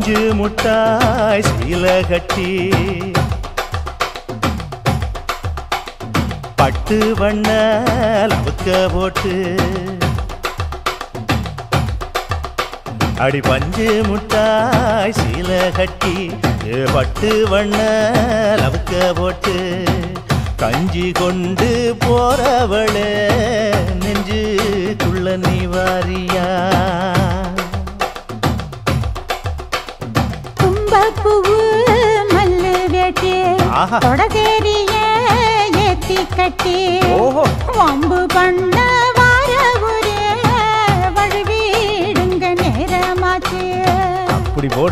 பஞ்சு முட்டாய் சீல கட்டி பட்டு வண்ண லவுக்க போட்டு அடி பஞ்சு முட்டாய் சீல கட்டி ஏ பட்டு வண்ண லவுக்க போட்டு கஞ்சி கொண்டு போறவளே நெஞ்சுக்குள்ள நீ வாரியா தும்பப்பூவு மல்லு வேட்டி ஆஹா. தொடதேரிய ஏத்தி கட்டி ஓஹோ வம்பு பண்ண வார ஊரே வழுவிடுங்க நேரமாச்சு அப்படி போடு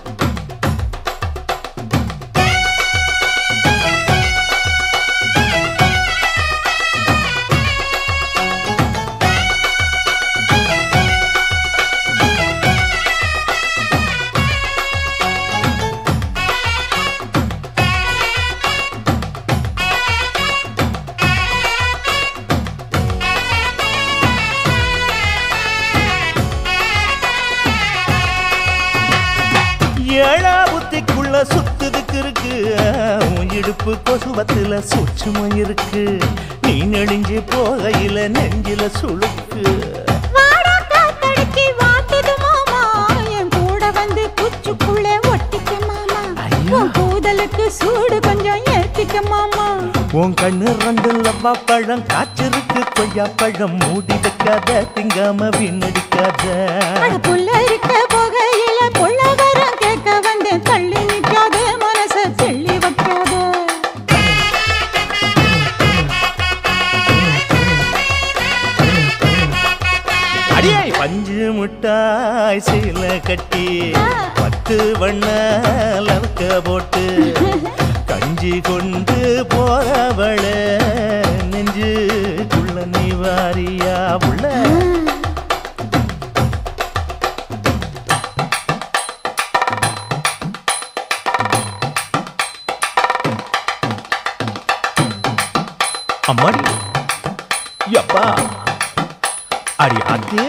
ஏழா புத்திக்குள்ள சுத்துதுக்கு இருக்கு உன் இடுப்பு கொசுவத்துல சூட்சுமம் இருக்கு நீ நெளிஞ்சு போகையில நெஞ்சில சுளுக்கு வாடா காத்தடிச்சு வாட்டுது மாமா என் கூட வந்து குச்சுக்குள்ளே ஒட்டிக்க மாமா ஐயோ. உன் கூதலுக்கு சூடு கொஞ்சம் ஏத்திக்க மாமா உன் கண்ணு ரெண்டு லவ்வா பழம் காய்ச்சிருக்கு கொய்யா பழம் மூடி வைக்காத திங்காம வீணடிக்காத அட புள்ள இருக்க போகையில புள்ள வரம் கேட்க வந்தேன் தள்ளி நிக்காத மனச தெள்ளி வைக்காத அடியே பஞ்சு முட்டாய் சீல கட்டி பத்து வண்ண லவுக்க போட்டு கஞ்சி கொண்டு போறவள நெஞ்சுக்குள்ள நீ வாரியா உள்ள அம்மாடி யப்பா அடி அத்தே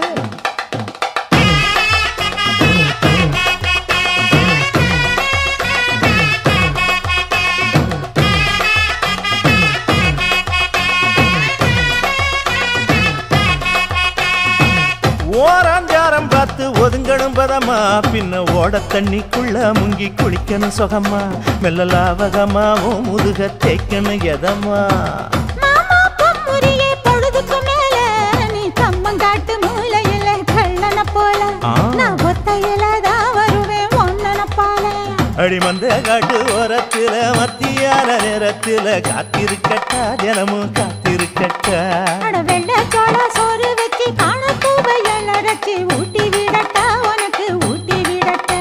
ஓராஞ்சாரம் பார்த்து ஒதுங்கணும் பதமா பின்ன ஓட தண்ணிக்குள்ள முங்கி குளிக்கணும் சுகமா மெல்ல லாவகமாவும் முதுக தேய்க்கணும் எதமா மாமா பொம்முரியே பொழுதுக்கு மேல நீ கம்மங்காட்டு மூலையில கள்ளன போல ஆ. நான் ஒத்தையில தான் வருவேன் ஒன்னன போல அடி மந்த காட்டு ஓரத்துல மத்தியான நேரத்துல காத்திருக்கட்டா தினமும் காத்திருக்கட்டா அட வெள்ளை சோள சோறு வச்சு காண பூவையல் அரைச்சி ஊட்டி விடட்டா உனக்கு ஊட்டி விடட்டா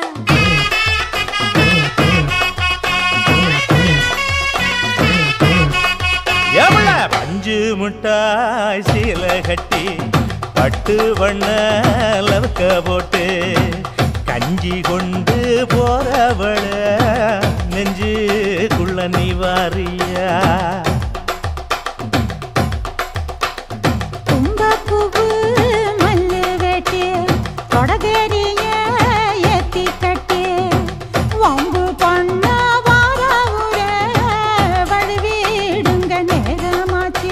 எவ்வள பஞ்சு முட்டாய் சீல கட்டி பட்டு வண்ண லவுக்க போட்டு கஞ்சி கொண்டு போறவள நெஞ்சுக்குள்ள நீ வாரியா தும்பப்பூவு மல்லு வேட்டி தொடதேரிய ஏத்தி கட்டி வம்பு பண்ண வார ஊரே வழுவிடுங்க நேரமாச்சு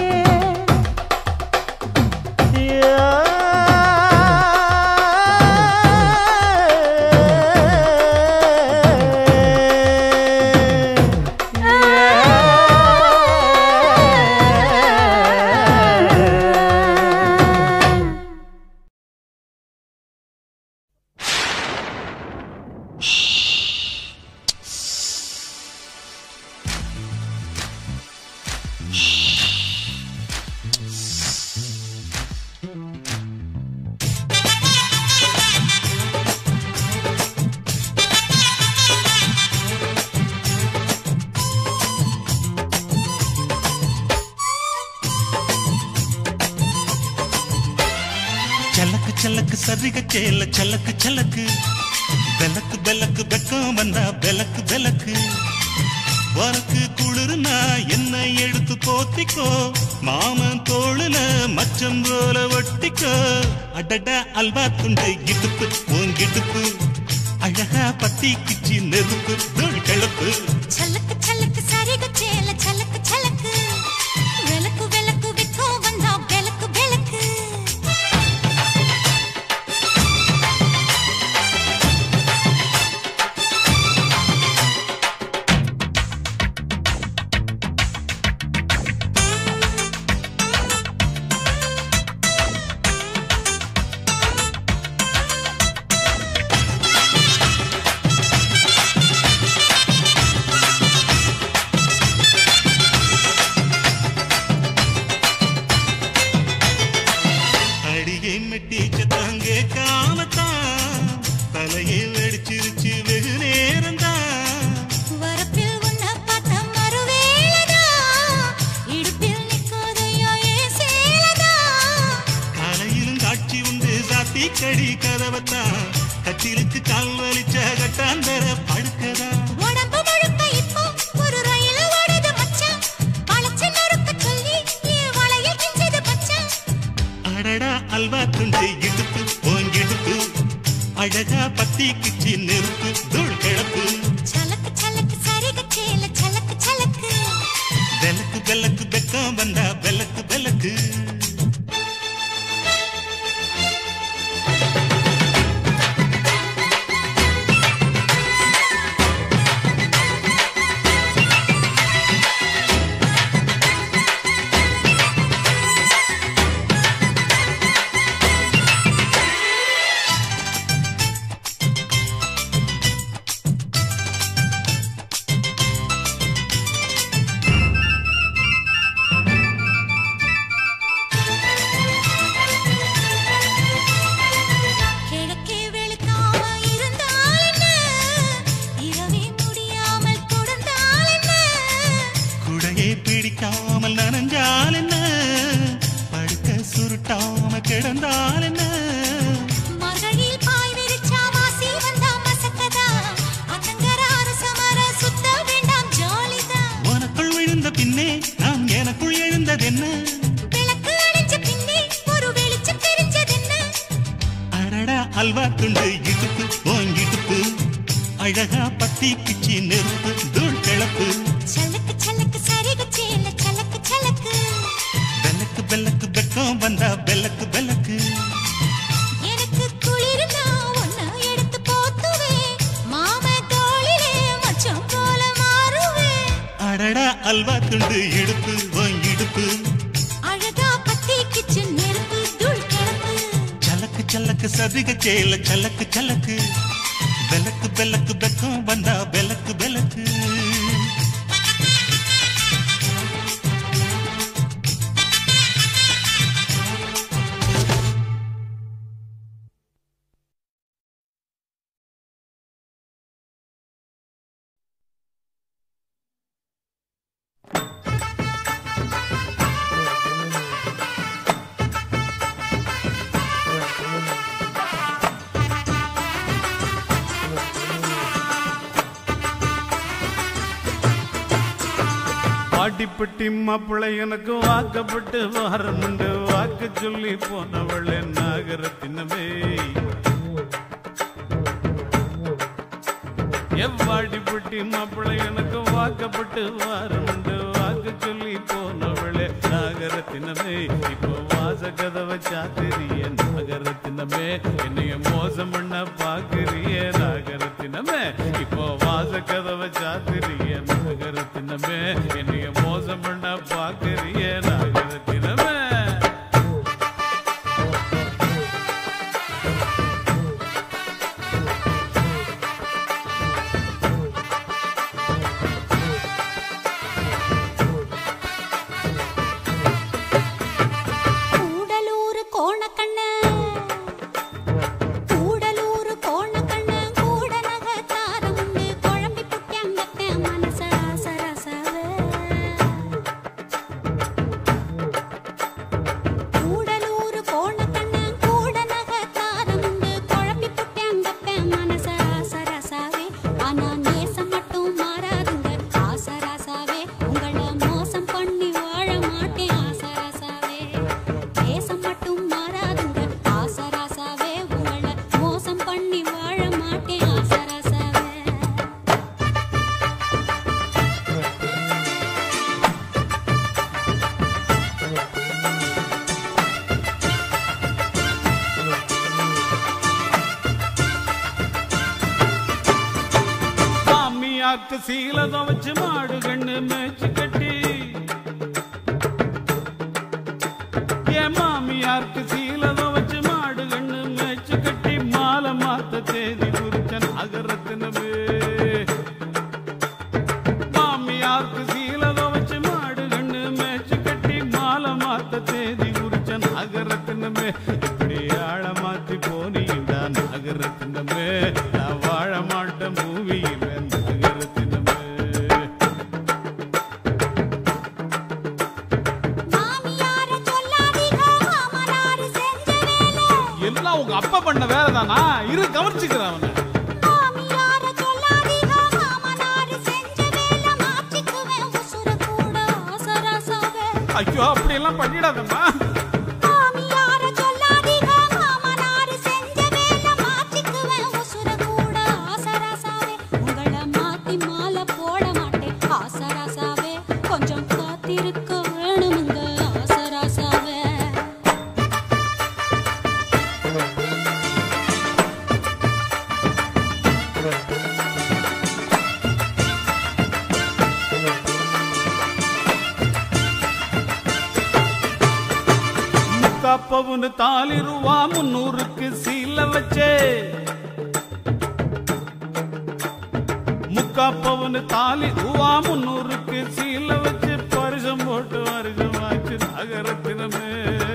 சலக்கு சலக்கு சரிக சேல சலக்கு சலக்கு பெலக்கு பெலக்கு வெக்கம் வந்தா பெலக்கு பெலக்கு உனக்கு குளிர்னா என்ன எடுத்து போத்திக்கோ மாமன் தோளுல மச்சம் போல ஒட்டிக்கோ அடடா அல்வா துண்டு இடுப்பு உன் இடுப்பு அழகா பத்தி கிச்சி நெருப்பு தூள் கிளப்பு சலக்கு சலக்கு சரிக சேல சலக்கு சலக்கு விளக்கு விளக்கு விக்கும் வந்தா விளக்கு விளக்கு அடியை மெட்டி சத்தங்க காமத்தான் தலையை வெடிச்சிருச்சு வெகு நேரம்தான் வரப்பில் உன்னை பார்த்த மறுவேளைதான் இடுப்பில் நிற்காதையா ஏன் சேலதான் காலையிலும் காட்சி உண்டு சாத்தி கடி கதவத்தான் கட்டிலுக்கு கால் வலிச்ச கட்டாந்தர படுக்கதா உடம்பு முழுக்க இப்போ ஒரு ரயில் ஓடுது மச்சான் வளைச்சு நறுக்க சொல்லி என் வளையல் கிஞ்சது மச்சான் அடடா அல்வா துண்டு இடுப்பு ஓங்கிடுப்பு அழகா பத்தி கிச்சி நெருப்பு தூள் கிளப்பு சலக்கு சலக்கு சரிக சேல சலக்கு சலக்கு வெலக்கு வெலக்கு வெக்கம் வந்தா வெலக்கு வெலக்கு கிழக்கே வெளுக்காம இருந்தால் என்ன இரவே முடியாமல் கொடுத்தால் என்ன குடையை பிடிக்காமல் நனைஞ்சால் என்ன படுக்க சுருட்டாம கிடந்தால் என்ன மகளில் பாய் விரிச்சா வாசி வந்தா மசக்கதா அத்தங்கர அரசமர சுத்த வேண்டாம் ஜாலிதான் உனக்குள் விழுந்த பின்னே நான் எனக்குள் எழுந்ததென்ன விளக்கு அணைஞ்ச பின்னே ஒரு வெளிச்சம் தெரிஞ்சதென்ன அடடா அல்வா துண்டு இடுப்பு ஓங்கிடுப்பு அழகா பத்தி கிச்சி நெருப்பு தூள் கிளப்பு சலக்கு சலக்கு சரிக சேல சலக்கு சலக்கு வெலக்கு வெலக்கு வெக்கம் வந்தா வெலக்கு வெலக்கு எனக்கு குளிர்னா ஒன்ன எடுத்து போத்துவேன் மாம தோளிலே மச்சம் போல மாறுவேன் அடடா அல்வா துண்டு இடுப்பு ஓங்கிடுப்பு அழகா பத்தி கிச்சு நெருப்பு தூள் கிளப்பு சலக்கு சலக்கு சதிக சேல சலக்கு சலக்கு வெலக்கு வெலக்கு வெக்கம் வந்தா வெலக்கு வெலக்கு பாட்டிப்பட்டி மாப்பிள்ளை எனக்கு வாக்கப்பட்டு வரணுண்டு வாக்கு சொல்லி போனவளே நாகரத்தினமே எவ்வாடிப்பட்டி மாப்பிள்ளை எனக்கு வாக்கப்பட்டு வரணுண்டு வாக்கு சொல்லி போனவளே நாகரத்தினமே இப்போ வாச கதவை சாத்திரிய நாகரத்தினமே என்னைய மோசம் பண்ண பாக்குறிய நாகரத்தினமே இப்போ வாச கதவை சாத்திரிய நாகரத்தினமே என்னைய மோசம் பண்ண பாக்குறிய நாகரத்தினமே கூடலூர் கோணக்கண்ண கூடலூர் கோணக்கண்ண கூட நகத்தாரம் உண்டு குழம்பி புட்டியங்கத்த மனச ராச ராசாவே மாமியாருக்கு சீல துவச்சு மாடு கண்ணு மேய்ச்சி கட்டி என் மாமியாருக்கு சீல துவச்சு மாடு கண்ணு மேய்ச்சி கட்டி மாலை மாத்த தேதி குறிச்ச நகரத்தினமே மாமியாருக்கு சீல துவச்சு மாடு கண்ணு மேய்ச்சி கட்டி மாலை மாத்த தேதி குறிச்ச நகரத்தினமே இப்படி ஆழ மாத்தி போனீங்கடா நகரத்தினமே நான் வாழ மாட்டேன் பூமியில நகரத்தினமே மாமியார சொல்லாதீங்க மாமனாரு செஞ்ச வேலை எல்லாம் உங்க அப்பா பண்ண வேலை தானா இரு கவனிச்சுக்கிறேன் அவனை மாமியார சொல்லாதீங்க மாமனாரு செஞ்ச வேலை மாற்றிக்குவேன் உசுர கூட ஆசராசாவே ஐயோ அப்படி எல்லாம் பண்ணிடாதம்மா மாமியார சொல்லாதீங்க மாமனாரு செஞ்ச வேலை மாற்றிக்குவேன் உசுர கூட ஆசராசாவே உங்கள மாத்தி மாலை போட மாட்டேன் ஆசராசாவே கொஞ்சம் காத்திருக்க வேணுமுங்க ஆசராசாவே முக்காப்பவுன்னு தாலி ரூபா முன்னூறுக்கு சீல வச்சே முக்காப்பவுன்னு தாலி ரூபா முன்னூறுக்கு சீல வச்சு பரிசம் போட்டு வருஷமாச்சு நகரத்தினமே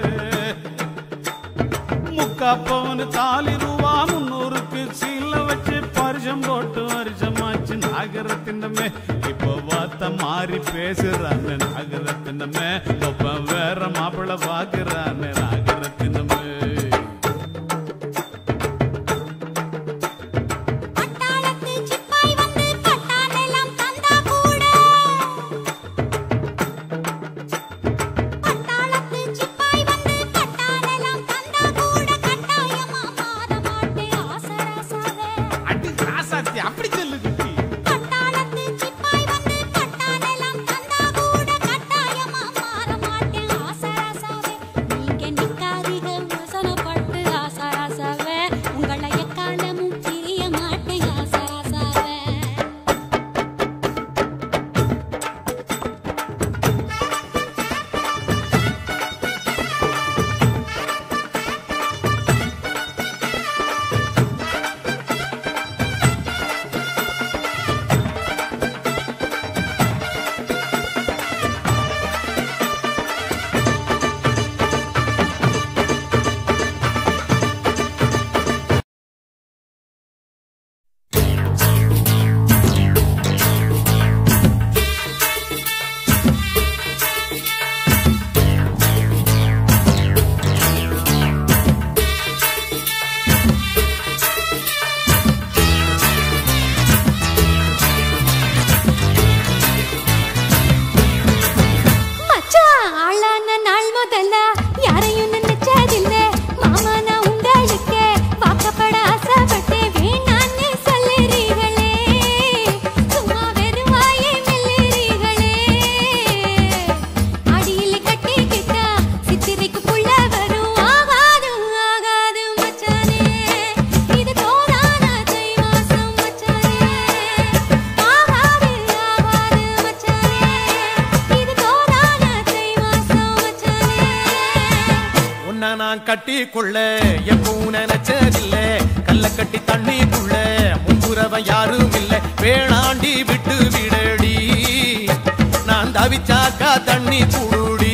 முக்காப்பவுன்னு தாலி ரூபா முன்னூறுக்கு சீல வச்சு பரிசம் போட்டு வருஷமாச்சு நகரத்தினமே இப்போ வார்த்தை மாறி பேசுறான்னு நகரத்தினமே ஒப்ப வேற மாப்பிள்ள பாக்குறான்னு நகரத்தினமே பட்டாளத்து சிப்பாய் வந்து பட்டாளெல்லாம் தந்தா கூட பட்டாளத்து சிப்பாய் வந்து பட்டாளெல்லாம் தந்தா கூட கட்டாயமா மாற மாட்டேன் ஆசராசாவே அடி ராசாத்தி அப்படி சொல்லு குட்டி பட்டாளத்து சிப்பாய் வந்து பட்டாளெல்லாம் தந்தா கூட கட்டாயமா மாற மாட்டேன் ஆசராசாவே நீங்க நிக்காதீங்க வசனப்பட்டு ஆசராசாவே உங்களை எக்காலமும் பிரிய மாட்டேன் ஆசராசாவே மச்சான் ஆளான நாள் முதல்ல யாரையும் நினைச்சதில்ல மாமா நான் உங்களுக்கு வாக்கப்பட ஆசைப்பட்டேன் வேணான்னு சொல்லுறீங்களே சும்மா வெறும் வாயை மெல்லுறீங்களே அடியில் கட்டிக்கிட்டா சித்திரைக்கு புள்ள வரும் ஆகாது ஆகாது மச்சானே இது தோதான தை மாசம் மச்சானே ஆகாது ஆகாது மச்சானே இது தோதான தை மாசம் மச்சானே உன்னை நான் கட்டி கொள்ள எப்பவும் நினைச்சதில்ல கல்ல கட்டி தண்ணிக்குள்ள முன்புறவன் யாரும் இல்ல வேணாண்டி விட்டு விடடி நான் தவிச்சாக்கா தண்ணி குடுடி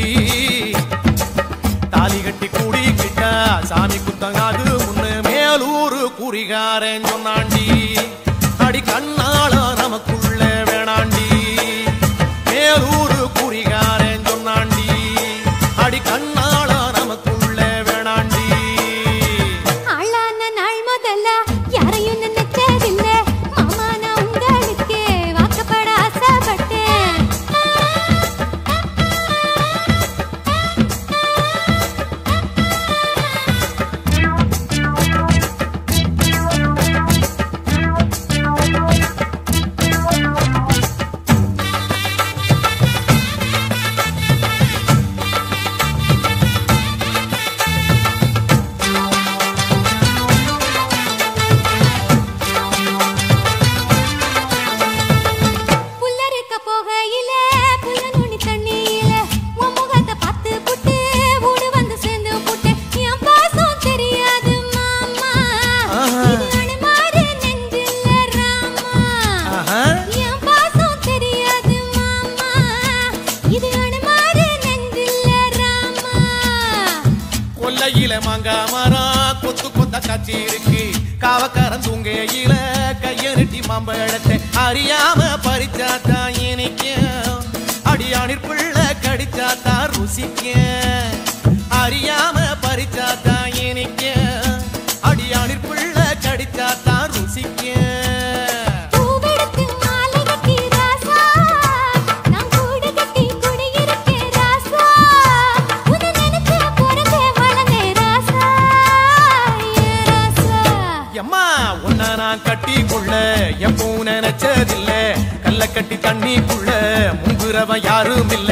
தாலி கட்டி கூடிக்கிட்டா சாமி குத்தங்காது முன்னு மேலூரு குறிகாரன் சொன்னாண்டி அடி கண்ணால நமக்குள்ள வேணாண்டி மேலூரு குறிகாரன் சொன்னாண்டி அடி கண்ணால நமக்குள்ள வேணாண்டி ஆளான நாள் முதல்ல யாரையும் நினைச்சதில்ல மாமா நான் உங்களுக்கு வாக்கப்பட ஆசைப்பட்டேன் மாங்காய் மரம் கொத்து கொத்த காட்சி இருக்கு காவக்காரன் தூங்கையில கைய நெட்டி மாம்பழத்தை அறியாம பறிச்சாத்தான் இனிக்கும் அடியானிற் பிள்ளை கடிச்சாத்தான் ருசிக்கும் அறியாம பறிச்சாத்தான் இனிக்கும் அடியானிற் பிள்ளை கடிச்சாத்தான் ருசிக்கும் பூவெடுத்து மாலை கட்டி ராசா நான் கூடு கட்டி குடியிருக்கேன் ராசா உன்னை நினைச்ச பிறந்தே வளர்ந்தேன் ராசா ஏ ராசா எம்மா உன்னை நான் கட்டி கொள்ள எப்பவும் நினைச்சதில்ல கல்ல கட்டி தண்ணிக்குள்ள முங்குறவன் யாரும் இல்ல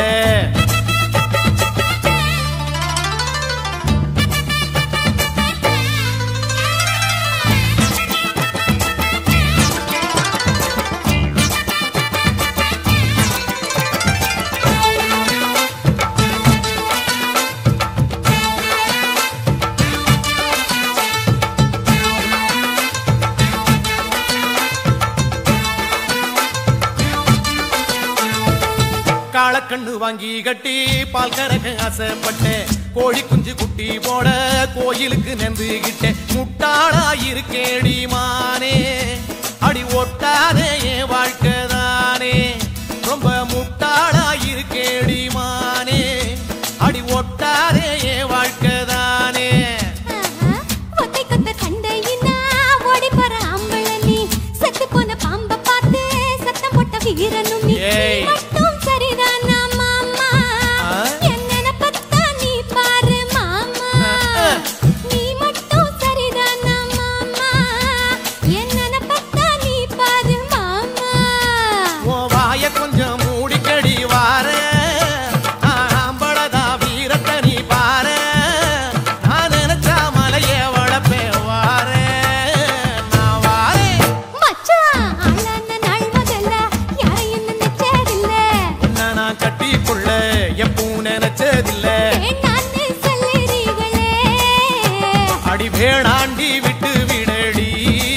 காளக்கண்ணு வாங்கி கட்டி பால் கறக்க ஆசைப்பட்டேன் கோழி குஞ்சு குட்டி போட கோயிலுக்கு நெந்துகிட்டேன் முட்டாளா இருக்கேடி மானே அடி ஒட்டாதே என் வாழ்க்கை தானே ரொம்ப முட்டாளா இருக்கேடி மானே அடி ஒட்டாதே என் வாழ்க்கை தானே ஆஹா, ஒத்தை கொத்த சண்டையினா ஓடி போற ஆம்பள நீ செத்து போன பாம்ப பார்த்து சத்தம் போட்ட வீரனும் நீ ஏய். மட்டும் சரிதானா மாமா ஆ? என்ன நினைப்பத்தான் நீ பாரு மாமா ஆ. நீ மட்டும் சரிதானா மாமா என்ன நினைப்பத்தான் நீ பாரு மாமா உன் வாய கொஞ்சம் மூடிக்கடி வார ஆம்பளதா வீரத்தை நீ பாரு நான் நினைச்சா மலைய வளப்பேன் வார நான் வாரேன் மச்சான் ஆளான நாள் முதல்ல யாரையும் நினைச்சதில்ல உன்னை நான் கட்டிக்கொள்ள எப்பவும் நினைச்சதில்ல வேண்டான்னு சொல்லுறீங்களே அடி வேணாண்டி விட்டு விடடி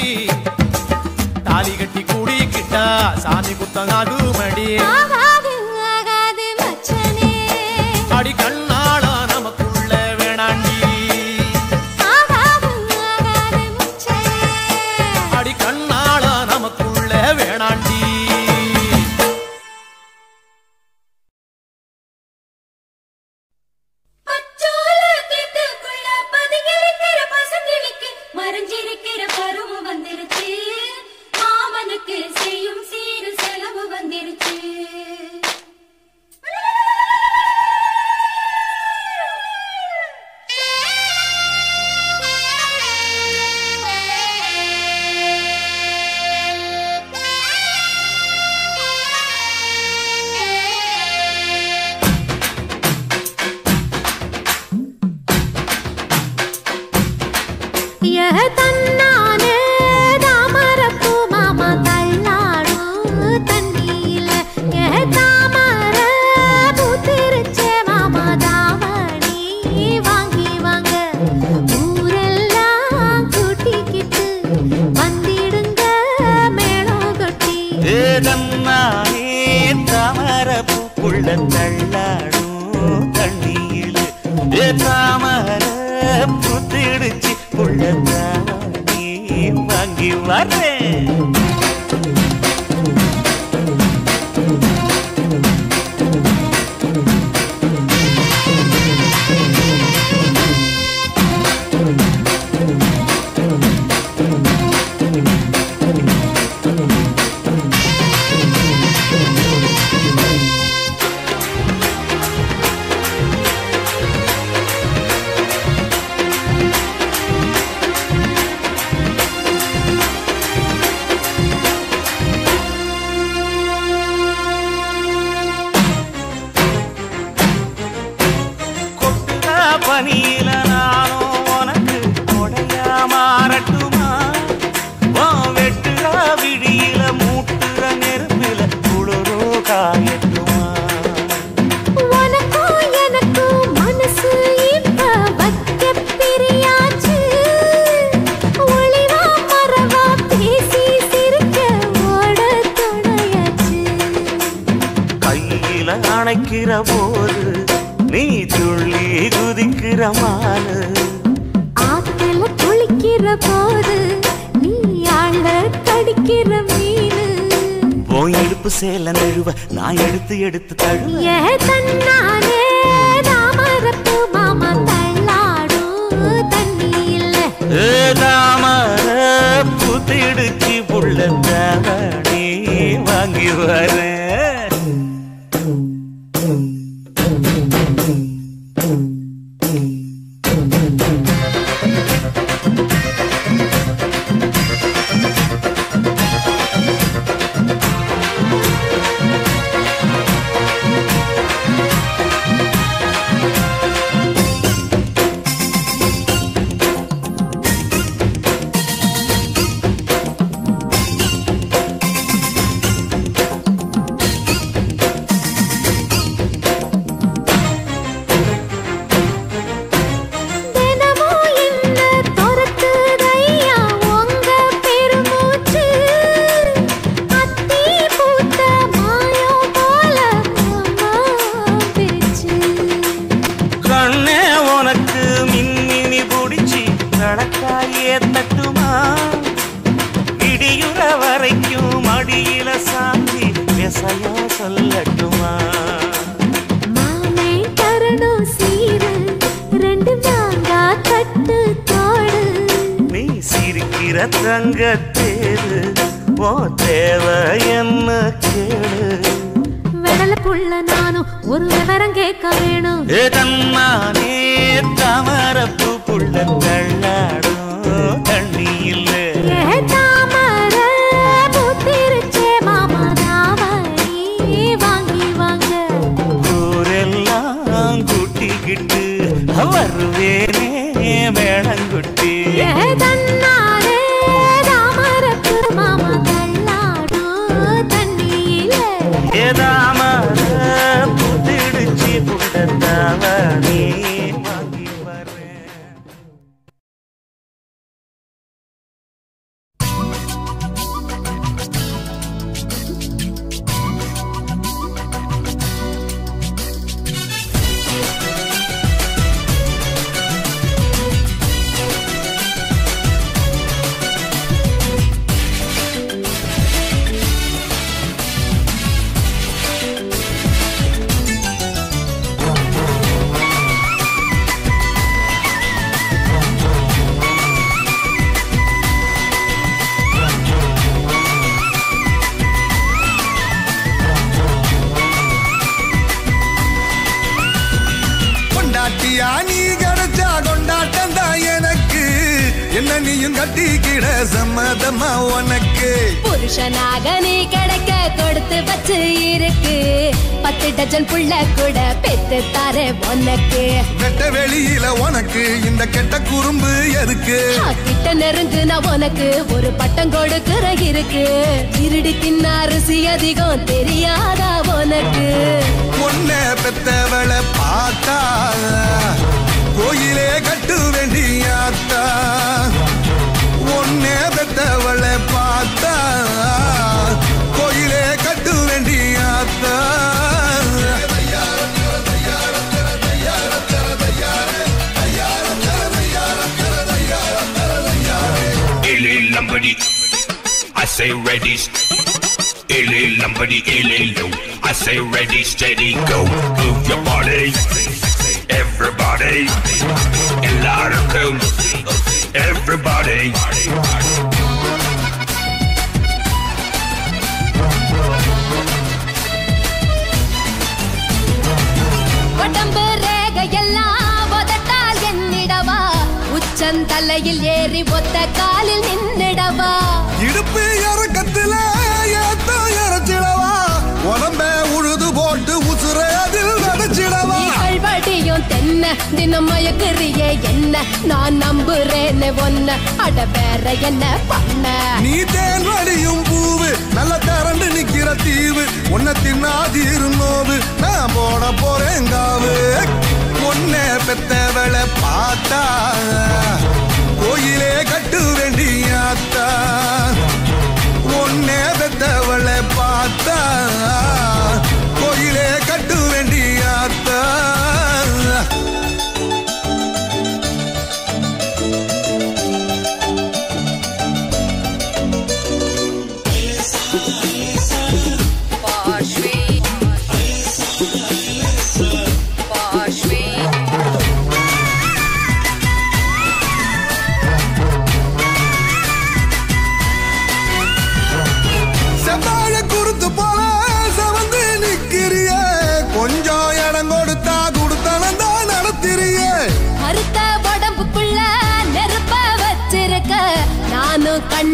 தாலி கட்டி கூடிக்கிட்டா சாமி குத்தம் ஆகுமடி ஆகாது ஆகாது மச்சனே அடி கண்ணாளா நமக்குள்ள வேணாண்டி ஆகாது ஆகாது மச்சனே அடி கண்ணாளா நமக்குள்ள வேணாண்டி பச்சோல கிட்டுக்குள்ள பதுங்கிருக்கிற பசங்களுக்கு மறைஞ்சிருக்கிற பருவம் வந்துருச்சு மாமனுக்கு செய்யும் சீரு செலவு வந்துருச்சு தன்னானே தாமரப்பூ மாமா தள்ளாடும் தண்ணியில ஏ தாமர பூத்திருச்சே மாமா தாவணி வாங்கி வாங்க ஊரெல்லாம் கூட்டிக்கிட்டு வந்திடுங்க மேளம் கொட்டி ஏதம்மானே தாமர பூக்குள்ள தள்ளாடும் தண்ணியில் ஏ தாமர புத்திடுச்சு புள்ள தானே வாங்கி வரேன் கொட்டுதா பனியில நானும் உனக்கு கொடையா மாறட்டுமா உன் வெட்டுறா விடியில மூட்டுற நெருப்பில குளிரோ காயட்டுமா உனக்கும் எனக்கும் மனசு இப்ப வைக்க பிரியாச்சு ஒளிவா மறவா பேசி சிரிக்க ஓட துணையாச்சு கையில அணைக்கிற போது நீ துள்ளி குதிக்கிற மானு போது நீ ஆள கடிக்கிற மீனு போய் எடுப்பு சேல நழுவ நான் எடுத்து எடுத்து தழுவ ஏ தன்னானே தாமரப்பு மாமா தள்ளாடும் தண்ணி இல்ல தாமர புத்திடுச்சு புள்ள தாவணி வாங்கி வரேன் தினமும் என்ன துரத்துதையா உங்க பெருமூச்சு அத்தி பூத்த மாயம் போல மாமா பிரிச்சு கண்ணே உனக்கு மின்மினி பிடிச்சி நடக்காயே தட்டுமா இடியுற வரைக்கும் மடியில சாந்தி விசையா சொல்லட்டுமா மாமே தரணும் சீரு ரெண்டு மாங்கா கட்டு தோடு நீ சிரிக்கிற தங்க தேரு ஓ தேவை என்ன கேளு வெடல புள்ள நானும் ஒரு விவரம் கேட்க வேணும் ஏ தன்னானே தாமரப்பு புள்ள தள்ளாடும் தண்ணி இல்லை ஏ தாமர பூத்திருச்சே மாமா தாவணி வாங்கி வாங்க ஊரெல்லாம் கூட்டிக்கிட்டு வருவேனே மேளங்குட்டி ஏ தன்னாரே தாமரப்பு மாமா தள்ளாடும் தண்ணியில ஏதாமர புத்திடுச்சு புட்டத்தாவணி வாங்கி வரேன் கொண்டாட்டியா நீ கிடைச்சா கொண்டாட்டம் தான் எனக்கு என்ன நீயும் கட்டிக்கிட சம்மதமா உனக்கு புருஷனாக நீ கிடைக்க கொடுத்து வச்சு இருக்கு பத்து டஜன் புள்ள கூட பெத்து தாரே உனக்கு வெட்ட வெளியில உனக்கு இந்த கெட்ட குறும்பு எதுக்கு கிட்ட நெருங்கு நான் உனக்கு ஒரு பட்டம் கொடுக்கிற இருக்கு திருடி தின்ன அரிசி அதிகம் தெரியாதா உனக்கு பொண்ண பெத்தவளை பார்த்தா கோயிலே கட்டு வேண்டியாத்தா ஒன்னே பெத்தவளை பார்த்தா கோயிலே கட்டு வேண்டியாத்தா Illy Lombardi, I say ready. Illy Lombardi, illy low. I say ready, steady, go. Move your body, everybody. A lot of cool, everybody. உடம்பு ரேகையெல்லாம் உதட்டால் என்னிடவா உச்சந்தலையில் ஏறி ஒத்த காலில் நின்னிடவா இடுப்பு இறக்கத்துல ஏத்த இறச்சிடவா உடம்ப உழுது போட்டு உசுர அதில் நடிச்சிடவா வடியும் தென்ன தினம் மயக்குறியே என்ன நான் நம்புறேன்னு ஒன்ன அட வேற என்ன பண்ண நீ தேன் வடியும் பூவு நல்ல திரண்டு நிக்கிற தீவு உன்னை தின்னாதி இருந்தோவு நான் போட போறேன் காவு உன்னை பெத்தவளை பார்த்தா கோயிலே கட்டு வேண்டியாத்தா உன்னை பெத்தவளை பார்த்தா கோயிலே கட்டு வேண்டியாத்தா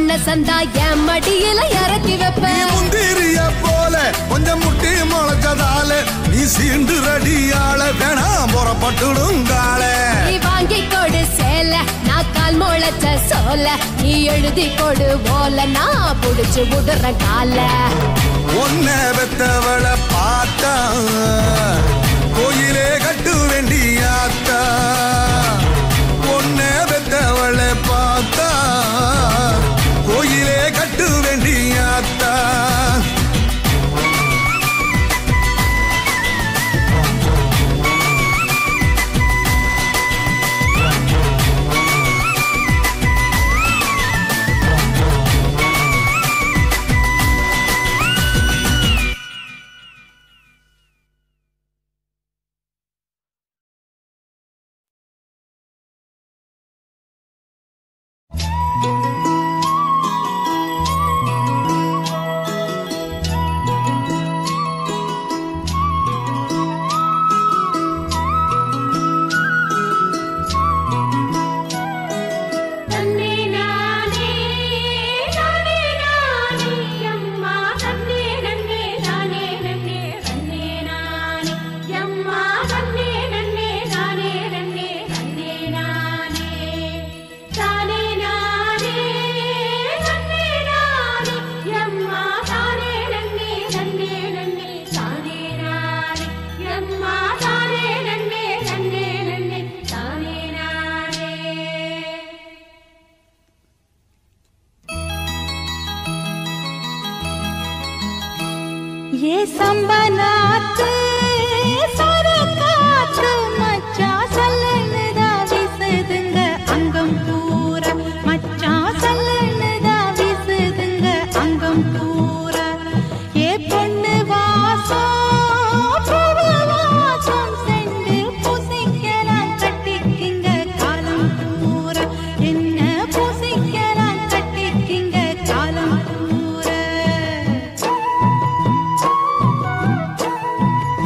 பண்ண சந்தா என் மடியில இறக்கி நீ வைப்பேன் முந்திரிய போல கொஞ்சம் முட்டி முளைச்சதால நீ சீண்டு ரடியால வேணாம் புறப்பட்டுடுங்கால நீ வாங்கி கொடு சேல நான் கால் முளைச்ச சோல நீ எழுதி கொடு ஓல நான் புடிச்சு விடுற கால ஒன்ன பெத்தவளை பார்த்தா கோயிலே கட்டு வேண்டியாத்தா ஒன்ன பெத்தவளை பார்த்தா கோயிலே கட்டு வேண்டியாத்தா தன்னே நானே நானே நானே அம்மா தன்னே நன்னே நானே நன்னே தன்னே நானே அம்மா தன்னே நன்னே நானே நன்னே தன்னே நானே தானே நானே தன்னே நானே அம்மா தானே நன்னே தன்னே நன்னே தானே நானே அம்மா தானே நன்னே தன்னே நன்னே தானே நானே ये संबनात सरकात मच्चा सल्लनदा विसदंग अंगम पूरा मच्चा सल्लनदा विसदंग अंगम पूरा ये பொண்ணு வாசம் பூவு வாசம் செண்டு பூசிக்கலாம் கட்டிக்கிங்க காலம் பூரா என்ன பூசிக்கலாம் கட்டிக்கிங்க காலம் பூரா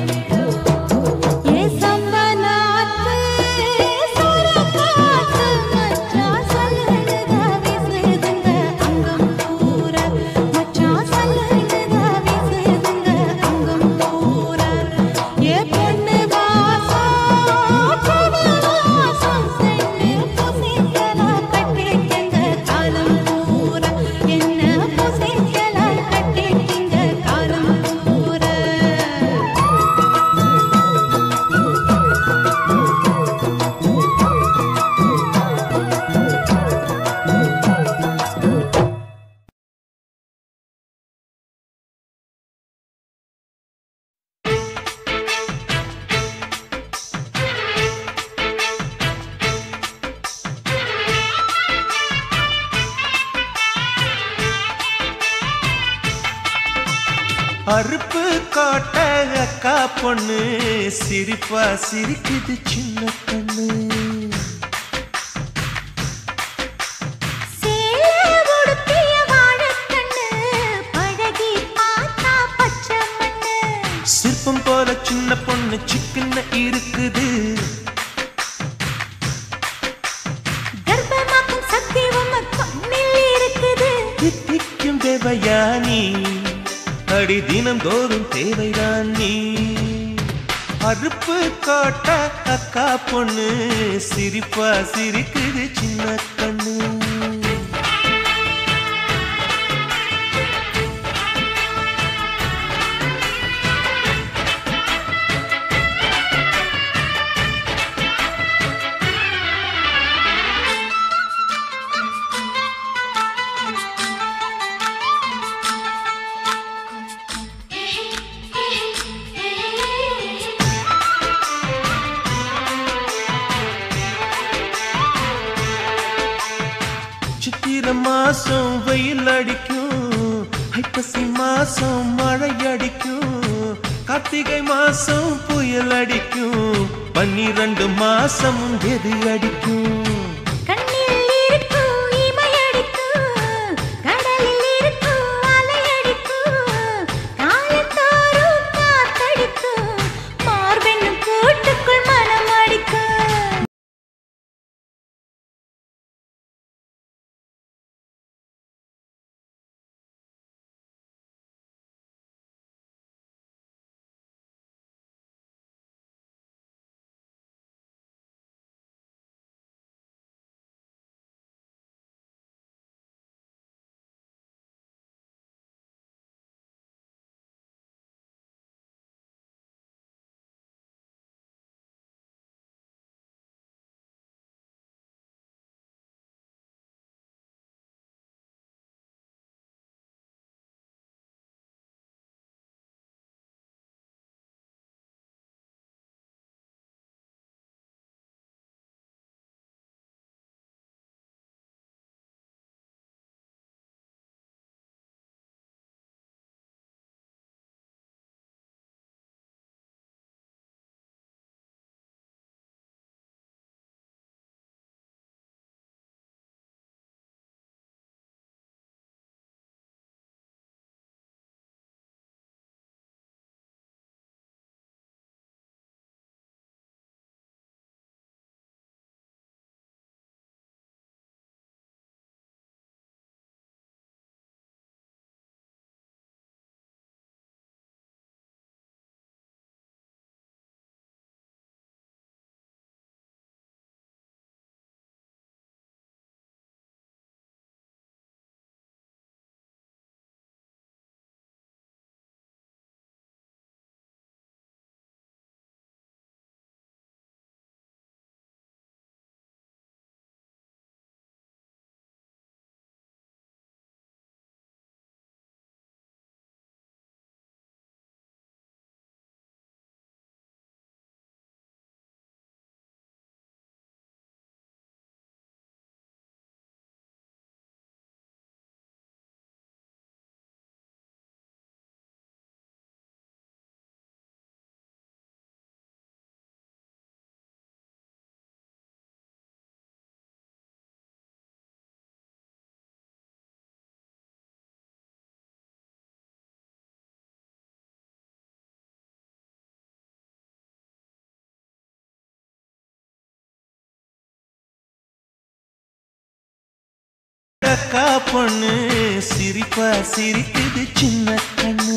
ஏ சம்பனாத்து சரகாத்து மச்சான் சல்லனதா வீசுதுங்க அங்கம் பூரா மச்சான் சல்லனதா வீசுதுங்க அங்கம் பூரா ஏ பொண்ணு வாசம் பொண்ணு வாசம் சென்னு பூசிக்கலாம் கட்டிக்கங்க காலம் பூரா என்ன பூசிக்கலாம் கட்டிக்கங்க காலம் பூரா அறுப்பு காட்ட அக்கா பொண்ணு சிரிப்பா சிரிக்குது சின்ன கண்ணு சேலை உடுத்திய வாழைக்கண்ணு, பழகி பார்த்தா பச்சை மண்ணு. சிற்பம் போல சின்ன பொண்ணு சிக்கன இருக்குது கர்ப்பமாக்கும் சக்தி உம கண்ணில் இருக்குது. தித்திக்கும் தேவயானி அடி தினம் தோறும் தேவைதான் நீ அறுப்பு காட்ட அக்கா பொண்ணு சிரிப்பா சிரிக்குது சின்ன கண்ணு சித்திர மாசம் வெயில் அடிக்கும் ஐப்பசி மாசம் மழை அடிக்கும் கார்த்திகை மாசம் புயல் அடிக்கும் பன்னிரண்டு மாசம் எது அடிக்கும் அக்கா பொண்ணு சிரிப்பா சிரிக்குது சின்ன கண்ணு